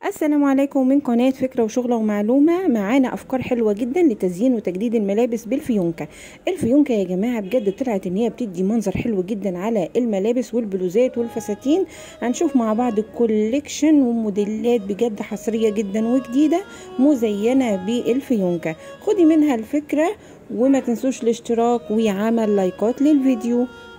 السلام عليكم من قناة فكرة وشغلة ومعلومة معانا أفكار حلوة جدا لتزيين وتجديد الملابس بالفيونكة الفيونكة يا جماعة بجد طلعت إن هي بتدي منظر حلو جدا على الملابس والبلوزات والفساتين هنشوف مع بعض الكوليكشن وموديلات بجد حصرية جدا وجديدة مزينة بالفيونكة خدي منها الفكرة وما تنسوش الاشتراك وعمل لايكات للفيديو